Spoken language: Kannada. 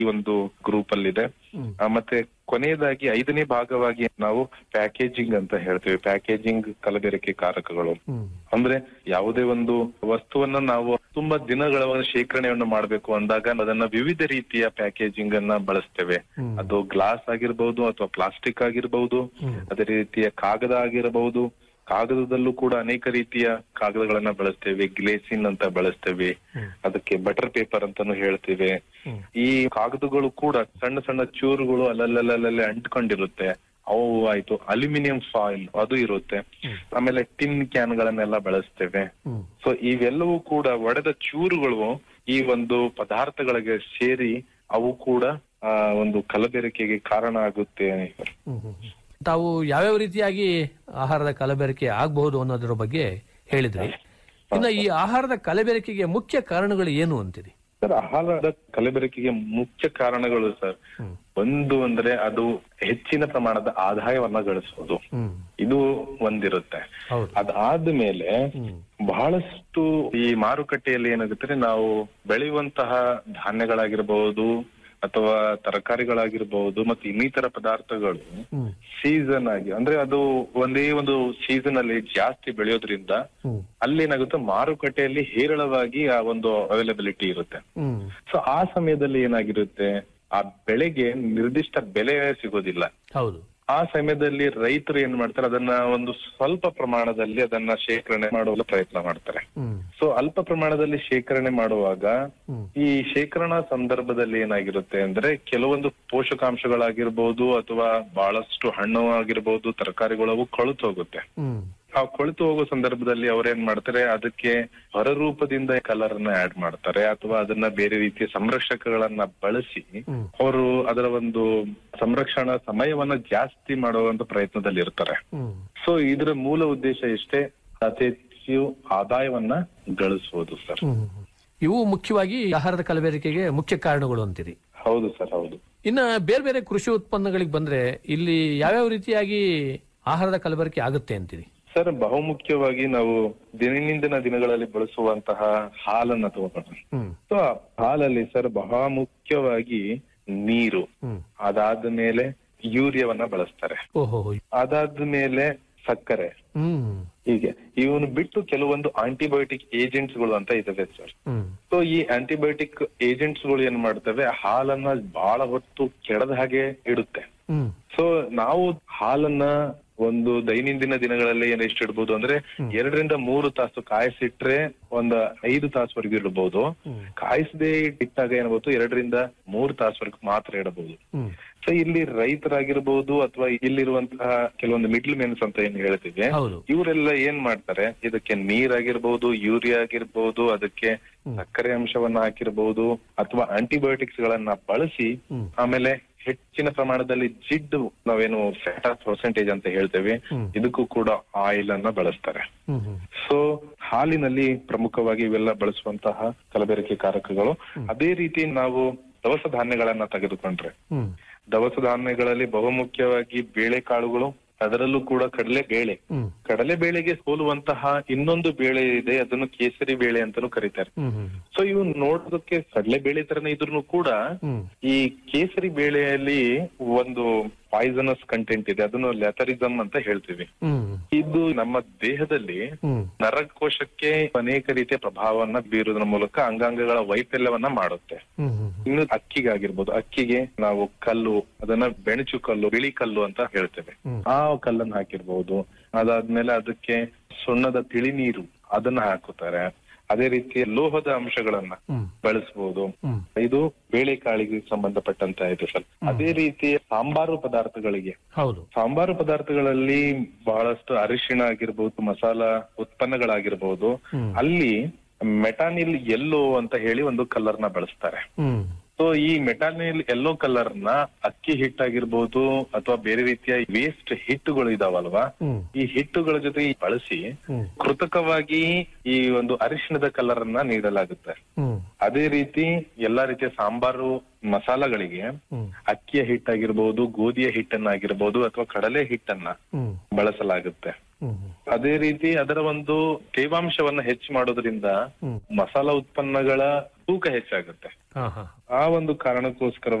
ಈ ಒಂದು ಗ್ರೂಪ್ ಅಲ್ಲಿ ಇದೆ ಆ, ಮತ್ತೆ ಕೊನೆಯದಾಗಿ ಐದನೇ ಭಾಗವಾಗಿ ನಾವು ಪ್ಯಾಕೇಜಿಂಗ್ ಅಂತ ಹೇಳ್ತೇವೆ ಪ್ಯಾಕೇಜಿಂಗ್ ಕಲಬೆರಕೆ ಕಾರಕಗಳು ಅಂದ್ರೆ ಯಾವುದೇ ಒಂದು ವಸ್ತುವನ್ನ ನಾವು ತುಂಬಾ ದಿನಗಳ ಒಂದು ಶೇಖರಣೆಯನ್ನು ಮಾಡಬೇಕು ಅಂದಾಗ ಅದನ್ನ ವಿವಿಧ ರೀತಿಯ ಪ್ಯಾಕೇಜಿಂಗ್ ಅನ್ನ ಬಳಸ್ತೇವೆ ಅದು ಗ್ಲಾಸ್ ಆಗಿರ್ಬಹುದು ಅಥವಾ ಪ್ಲಾಸ್ಟಿಕ್ ಆಗಿರ್ಬಹುದು ಅದೇ ರೀತಿಯ ಕಾಗದ ಆಗಿರಬಹುದು ಕಾಗದದಲ್ಲೂ ಕೂಡ ಅನೇಕ ರೀತಿಯ ಕಾಗದಗಳನ್ನ ಬಳಸ್ತೇವೆ ಗ್ಲೇಸಿನ್ ಅಂತ ಬಳಸ್ತೇವೆ ಅದಕ್ಕೆ ಬಟರ್ ಪೇಪರ್ ಅಂತಾನು ಹೇಳ್ತೇವೆ ಈ ಕಾಗದಗಳು ಕೂಡ ಸಣ್ಣ ಸಣ್ಣ ಚೂರುಗಳು ಅಲ್ಲಲ್ಲಲ್ಲೇ ಅಂಟ್ಕೊಂಡಿರುತ್ತೆ ಅವು ಆಯ್ತು ಅಲ್ಯೂಮಿನಿಯಂ ಫಾಯಿಲ್ ಅದು ಇರುತ್ತೆ ಆಮೇಲೆ ಟಿನ್ ಕ್ಯಾನ್ ಗಳನ್ನೆಲ್ಲ ಬಳಸ್ತೇವೆ ಸೊ ಇವೆಲ್ಲವೂ ಕೂಡ ಒಡೆದ ಚೂರುಗಳು ಈ ಒಂದು ಪದಾರ್ಥಗಳಿಗೆ ಸೇರಿ ಅವು ಕೂಡ ಆ ಒಂದು ಕಲಬೆರಕೆಗೆ ಕಾರಣ ಆಗುತ್ತೆ ತಾವು ಯಾವ್ಯಾವ ರೀತಿಯಾಗಿ ಆಹಾರದ ಕಲಬೆರಕೆ ಆಗಬಹುದು ಅನ್ನೋದ್ರ ಬಗ್ಗೆ ಹೇಳಿದ್ರಿ ಇನ್ನು ಈ ಆಹಾರದ ಕಲಬೆರಕೆಗೆ ಮುಖ್ಯ ಕಾರಣಗಳು ಏನು ಅಂತೀರಿ ಸರ್ ಆಹಾರದ ಕಲಬೆರಕೆಗೆ ಮುಖ್ಯ ಕಾರಣಗಳು ಸರ್ ಒಂದು ಅಂದ್ರೆ ಅದು ಹೆಚ್ಚಿನ ಪ್ರಮಾಣದ ಆದಾಯವನ್ನ ಗಳಿಸೋದು ಇದು ಒಂದಿರುತ್ತೆ ಅದಾದ್ಮೇಲೆ ಬಹಳಷ್ಟು ಈ ಮಾರುಕಟ್ಟೆಯಲ್ಲಿ ಏನಾಗುತ್ತೆ ನಾವು ಬೆಳೆಯುವಂತಹ ಧಾನ್ಯಗಳಾಗಿರ್ಬಹುದು ಅಥವಾ ತರಕಾರಿಗಳಾಗಿರ್ಬಹುದು ಮತ್ತು ಇನ್ನಿತರ ಪದಾರ್ಥಗಳು ಸೀಸನ್ ಆಗಿ ಅಂದ್ರೆ ಅದು ಒಂದೇ ಒಂದು ಸೀಸನ್ ಅಲ್ಲಿ ಜಾಸ್ತಿ ಬೆಳೆಯೋದ್ರಿಂದ ಅಲ್ಲೇನಾಗುತ್ತೆ ಮಾರುಕಟ್ಟೆಯಲ್ಲಿ ಹೇರಳವಾಗಿ ಆ ಒಂದು ಅವೈಲಬಿಲಿಟಿ ಇರುತ್ತೆ ಸೊ ಆ ಸಮಯದಲ್ಲಿ ಏನಾಗಿರುತ್ತೆ ಆ ಬೆಳೆಗೆ ನಿರ್ದಿಷ್ಟ ಬೆಲೆ ಸಿಗೋದಿಲ್ಲ ಹೌದು ಆ ಸಮಯದಲ್ಲಿ ರೈತರು ಏನ್ ಮಾಡ್ತಾರೆ ಅದನ್ನ ಒಂದು ಸ್ವಲ್ಪ ಪ್ರಮಾಣದಲ್ಲಿ ಅದನ್ನ ಶೇಖರಣೆ ಮಾಡುವ ಪ್ರಯತ್ನ ಮಾಡ್ತಾರೆ ಸೊ ಅಲ್ಪ ಪ್ರಮಾಣದಲ್ಲಿ ಶೇಖರಣೆ ಮಾಡುವಾಗ ಈ ಶೇಖರಣಾ ಸಂದರ್ಭದಲ್ಲಿ ಏನಾಗಿರುತ್ತೆ ಅಂದ್ರೆ ಕೆಲವೊಂದು ಪೋಷಕಾಂಶಗಳಾಗಿರ್ಬೋದು ಅಥವಾ ಬಹಳಷ್ಟು ಹಣ್ಣು ಆಗಿರ್ಬೋದು ತರಕಾರಿಗಳು ಅವು ಕೊಳೆತು ಹೋಗುತ್ತೆ ಆ ಕೊಳೆತು ಹೋಗೋ ಸಂದರ್ಭದಲ್ಲಿ ಅವ್ರೇನ್ ಮಾಡ್ತಾರೆ ಅದಕ್ಕೆ ಹೊರರೂಪದಿಂದ ಕಲರ್ ನ ಆಡ್ ಮಾಡ್ತಾರೆ ಅಥವಾ ಅದನ್ನ ಬೇರೆ ರೀತಿಯ ಸಂರಕ್ಷಕಗಳನ್ನ ಬಳಸಿ ಅವರು ಅದರ ಒಂದು ಸಂರಕ್ಷಣಾ ಸಮಯವನ್ನ ಜಾಸ್ತಿ ಮಾಡುವಂತ ಪ್ರಯತ್ನದಲ್ಲಿ ಇರ್ತಾರೆ ಸೊ ಇದರ ಮೂಲ ಉದ್ದೇಶ ಇಷ್ಟೇ ಅತಿ ಹೆಚ್ಚು ಆದಾಯವನ್ನ ಗಳಿಸುವುದು ಸರ್ ಇವು ಮುಖ್ಯವಾಗಿ ಆಹಾರದ ಕಲಬೆರಕೆಗೆ ಮುಖ್ಯ ಕಾರಣಗಳು ಅಂತೀರಿ ಹೌದು ಸರ್ ಹೌದು ಇನ್ನ ಬೇರೆ ಬೇರೆ ಕೃಷಿ ಉತ್ಪನ್ನಗಳಿಗೆ ಬಂದ್ರೆ ಇಲ್ಲಿ ಯಾವ್ಯಾವ ರೀತಿಯಾಗಿ ಆಹಾರದ ಕಲಬೆರಕೆ ಆಗುತ್ತೆ ಅಂತೀರಿ ಸರ್ ಬಹುಮುಖ್ಯವಾಗಿ ನಾವು ದಿನದಿಂದಿನ ದಿನಗಳಲ್ಲಿ ಬಳಸುವಂತಹ ಹಾಲನ್ನ ತಗೋಣ ಸೊ ಆ ಹಾಲಲ್ಲಿ ಸರ್ ಬಹಳ ಮುಖ್ಯವಾಗಿ ನೀರು ಅದಾದ ಮೇಲೆ ಯೂರಿಯಾವನ್ನ ಬಳಸ್ತಾರೆ ಓಹೋ ಅದಾದ ಮೇಲೆ ಸಕ್ಕರೆ ಹ್ಮ್ ಹೀಗೆ ಇವನು ಬಿಟ್ಟು ಕೆಲವೊಂದು ಆಂಟಿಬಯೋಟಿಕ್ ಏಜೆಂಟ್ಸ್ ಗಳು ಅಂತ ಇದಾವೆ ಸರ್ ಹ್ಮ್ ಸೊ ಈ ಆಂಟಿಬಯೋಟಿಕ್ ಏಜೆಂಟ್ಸ್ ಗಳು ಏನ್ ಮಾಡ್ತವೆ ಹಾಲನ್ನ ಬಹಳ ಹೊತ್ತು ಕೆಡದ ಹಾಗೆ ಇಡುತ್ತೆ ಹ್ಮ್ ಸೊ ನಾವು ಹಾಲನ್ನ ಒಂದು ದೈನಂದಿನ ದಿನಗಳಲ್ಲಿ ಏನ್ ಎಷ್ಟು ಇಡ್ಬೋದು ಅಂದ್ರೆ ಎರಡರಿಂದ ಮೂರು ತಾಸು ಕಾಯಿಸಿಟ್ರೆ ಒಂದ್ ಐದು ತಾಸುವರೆಗೂ ಇಡಬಹುದು ಕಾಯಿಸದೆ ಇಟ್ಟಾಗ ಏನ್ಬೋದು ಎರಡರಿಂದ ಮೂರು ತಾಸುವರೆಗೂ ಮಾತ್ರ ಇಡಬಹುದು ಸೊ ಇಲ್ಲಿ ರೈತರಾಗಿರ್ಬೋದು ಅಥವಾ ಇಲ್ಲಿರುವಂತಹ ಕೆಲವೊಂದು ಮಿಡ್ಲ್ ಮೆನ್ಸ್ ಅಂತ ಏನ್ ಹೇಳ್ತೀವಿ ಹೌದು ಇವರೆಲ್ಲ ಏನ್ ಮಾಡ್ತಾರೆ ಇದಕ್ಕೆ ನೀರಾಗಿರ್ಬಹುದು ಯೂರಿಯಾ ಆಗಿರ್ಬಹುದು ಅದಕ್ಕೆ ಸಕ್ಕರೆ ಅಂಶವನ್ನ ಹಾಕಿರ್ಬಹುದು ಅಥವಾ ಆಂಟಿಬಯೋಟಿಕ್ಸ್ ಗಳನ್ನ ಬಳಸಿ ಆಮೇಲೆ ಹೆಚ್ಚಿನ ಪ್ರಮಾಣದಲ್ಲಿ ಜಿಡ್ಡು ನಾವೇನು ಫ್ಯಾಟ್ ಪರ್ಸೆಂಟೇಜ್ ಅಂತ ಹೇಳ್ತೇವೆ ಇದಕ್ಕೂ ಕೂಡ ಆಯಿಲ್ ಅನ್ನ ಬಳಸ್ತಾರೆ ಹ್ಮ್ ಹ್ಮ್ ಸೊ ಹಾಲಿನಲ್ಲಿ ಪ್ರಮುಖವಾಗಿ ಇವೆಲ್ಲ ಬಳಸುವಂತಹ ಕಲಬೆರಕೆ ಕಾರಕಗಳು ಅದೇ ರೀತಿ ನಾವು ದವಸ ಧಾನ್ಯಗಳನ್ನ ತೆಗೆದುಕೊಂಡ್ರೆ ಹ್ಮ್ ದವಸ ಧಾನ್ಯಗಳಲ್ಲಿ ಬಹುಮುಖ್ಯವಾಗಿ ಬೇಳೆಕಾಳುಗಳು ಅದರಲ್ಲೂ ಕೂಡ ಕಡಲೆ ಬೇಳೆ ಹ್ಮ್ ಕಡಲೆ ಬೇಳೆಗೆ ಹೋಲುವಂತಹ ಇನ್ನೊಂದು ಬೇಳೆ ಇದೆ ಅದನ್ನು ಕೇಸರಿ ಬೇಳೆ ಅಂತಾನೂ ಕರೀತಾರೆ ಹ್ಮ್ ಹ್ಮ್ ಸೊ ಇವು ನೋಡೋದಕ್ಕೆ ಕಡಲೆ ಬೇಳೆ ತರನೇ ಇದ್ರೂ ಕೂಡ ಹ್ಮ್ ಈ ಕೇಸರಿ ಬೇಳೆಯಲ್ಲಿ ಒಂದು ಪಾಯ್ಸನಸ್ ಕಂಟೆಂಟ್ ಇದೆ ಅದನ್ನು ಲ್ಯಾಥರಿಸಮ್ ಅಂತ ಹೇಳ್ತೀವಿ ಹ್ಮ್ ಇದು ನಮ್ಮ ದೇಹದಲ್ಲಿ ಹ್ಮ್ ನರಕೋಶಕ್ಕೆ ಅನೇಕ ರೀತಿಯ ಪ್ರಭಾವವನ್ನ ಬೀರುವುದರ ಮೂಲಕ ಅಂಗಾಂಗಗಳ ವೈಫಲ್ಯವನ್ನ ಮಾಡುತ್ತೆ ಹ್ಮ್ ಹ್ಮ್ ಇನ್ನು ಅಕ್ಕಿಗಾಗಿರ್ಬೋದು ಅಕ್ಕಿಗೆ ನಾವು ಕಲ್ಲು ಅದನ್ನ ಬೆಣಚು ಕಲ್ಲು ಬಿಳಿ ಕಲ್ಲು ಅಂತ ಹೇಳ್ತೇವೆ ಆ ಕಲ್ಲನ್ನು ಹಾಕಿರ್ಬೋದು ಅದಾದ್ಮೇಲೆ ಅದಕ್ಕೆ ಸುಣ್ಣದ ತಿಳಿ ನೀರು ಅದನ್ನ ಹಾಕುತ್ತಾರೆ ಅದೇ ರೀತಿ ಲೋಹದ ಅಂಶಗಳನ್ನ ಹ್ಮ್ ಬಳಸಬಹುದು ಹ್ಮ್ ಇದು ಬೇಳೆಕಾಳಿಗೆ ಸಂಬಂಧಪಟ್ಟಂತ ಇದು ಸರ್ ಅದೇ ರೀತಿ ಸಾಂಬಾರು ಪದಾರ್ಥಗಳಿಗೆ ಹೌದು ಸಾಂಬಾರು ಪದಾರ್ಥಗಳಲ್ಲಿ ಬಹಳಷ್ಟು ಅರಿಶಿಣ ಆಗಿರ್ಬೋದು ಮಸಾಲ ಉತ್ಪನ್ನಗಳಾಗಿರ್ಬೋದು ಅಲ್ಲಿ ಮೆಟಾನಿಲ್ ಎಲ್ಲೋ ಅಂತ ಹೇಳಿ ಒಂದು ಕಲರ್ ನ ಬಳಸ್ತಾರೆ ಹ್ಮ್ ಸೊ ಈ ಮೆಟಾನಿಲ್ ಎಲ್ಲೋ ಕಲರ್ ನ ಅಕ್ಕಿ ಹಿಟ್ಟಾಗಿರ್ಬೋದು ಅಥವಾ ಬೇರೆ ರೀತಿಯ ವೇಸ್ಟ್ ಹಿಟ್ಟುಗಳು ಇದಾವಲ್ವಾ ಹ್ಮ್ ಈ ಹಿಟ್ಟುಗಳ ಜೊತೆ ಬಳಸಿ ಹ್ಮ್ ಕೃತಕವಾಗಿ ಈ ಒಂದು ಅರಿಶಿಣದ ಕಲರ್ ಅನ್ನ ನೀಡಲಾಗುತ್ತೆ ಹ್ಮ್ ಅದೇ ರೀತಿ ಎಲ್ಲಾ ರೀತಿಯ ಸಾಂಬಾರು ಮಸಾಲಗಳಿಗೆ ಹ್ಮ್ ಅಕ್ಕಿಯ ಹಿಟ್ಟಾಗಿರ್ಬೋದು ಗೋಧಿಯ ಹಿಟ್ಟನ್ನಾಗಿರ್ಬೋದು ಅಥವಾ ಕಡಲೆ ಹಿಟ್ಟನ್ನ ಹ್ಮ್ ಬಳಸಲಾಗುತ್ತೆ ಹ್ಮ್ ಅದೇ ರೀತಿ ಅದರ ಒಂದು ತೇವಾಂಶವನ್ನ ಹೆಚ್ಚು ಮಾಡೋದ್ರಿಂದ ಹ್ಮ್. ಮಸಾಲ ಉತ್ಪನ್ನಗಳ ತೂಕ ಹೆಚ್ಚಾಗುತ್ತೆ ಹಾ ಹಾ ಆ ಒಂದು ಕಾರಣಕ್ಕೋಸ್ಕರ